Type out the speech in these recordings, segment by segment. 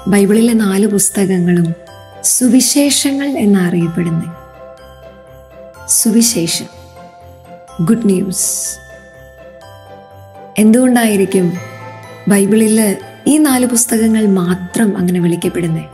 ബൈബിളിലെ നാല് പുസ്തകങ്ങളും സുവിശേഷങ്ങൾ എന്നറിയപ്പെടുന്നത് സുവിശേഷം ഗുഡ് ന്യൂസ് എന്തുകൊണ്ടായിരിക്കും ബൈബിളിൽ ഈ നാല് പുസ്തകങ്ങൾ മാത്രം അങ്ങനെ വിളിക്കപ്പെടുന്നത്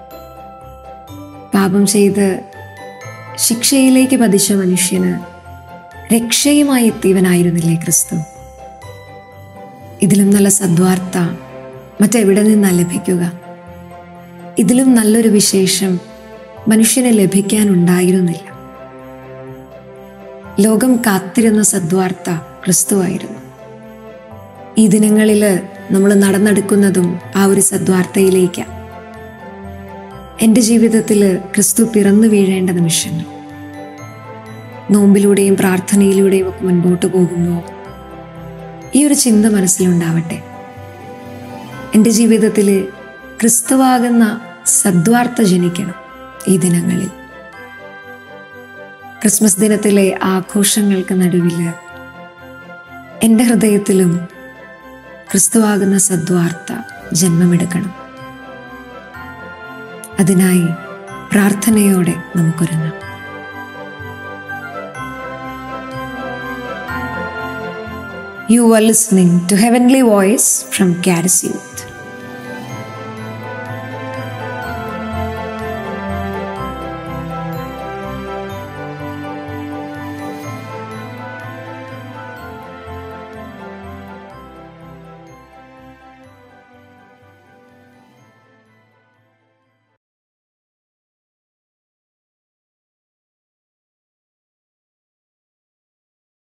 പാപം ചെയ്ത് ശിക്ഷയിലേക്ക് പതിച്ച മനുഷ്യന് രക്ഷയുമായി എത്തിയവനായിരുന്നില്ലേ ക്രിസ്തു ഇതിലും നല്ല സദ്വാർത്ത മറ്റെവിടെ നിന്നാ ലഭിക്കുക ഇതിലും നല്ലൊരു വിശേഷം മനുഷ്യന് ലഭിക്കാനുണ്ടായിരുന്നില്ല ലോകം കാത്തിരുന്ന സദ്വാർത്ത ക്രിസ്തുവായിരുന്നു ഈ ദിനങ്ങളിൽ നമ്മൾ നടന്നെടുക്കുന്നതും ആ ഒരു സദ്വാർത്തയിലേക്കാണ് എൻ്റെ ജീവിതത്തിൽ ക്രിസ്തു പിറന്നു വീഴേണ്ട നിമിഷങ്ങൾ നോമ്പിലൂടെയും പ്രാർത്ഥനയിലൂടെയും ഒക്കെ മുൻപോട്ട് പോകുമ്പോൾ ഈ ഒരു ചിന്ത മനസ്സിലുണ്ടാവട്ടെ എൻ്റെ ജീവിതത്തിൽ ക്രിസ്തുവാകുന്ന സദ്വാർത്ത ജനിക്കണം ഈ ദിനങ്ങളിൽ ക്രിസ്മസ് ദിനത്തിലെ ആഘോഷങ്ങൾക്ക് നടുവിൽ എൻ്റെ ഹൃദയത്തിലും ക്രിസ്തുവാകുന്ന സദ്വാർത്ത ജന്മമെടുക്കണം അതിനായി പ്രാർത്ഥനയോടെ നമുക്കൊരുങ്ങാം You are listening to Heavenly Voice from Garrison.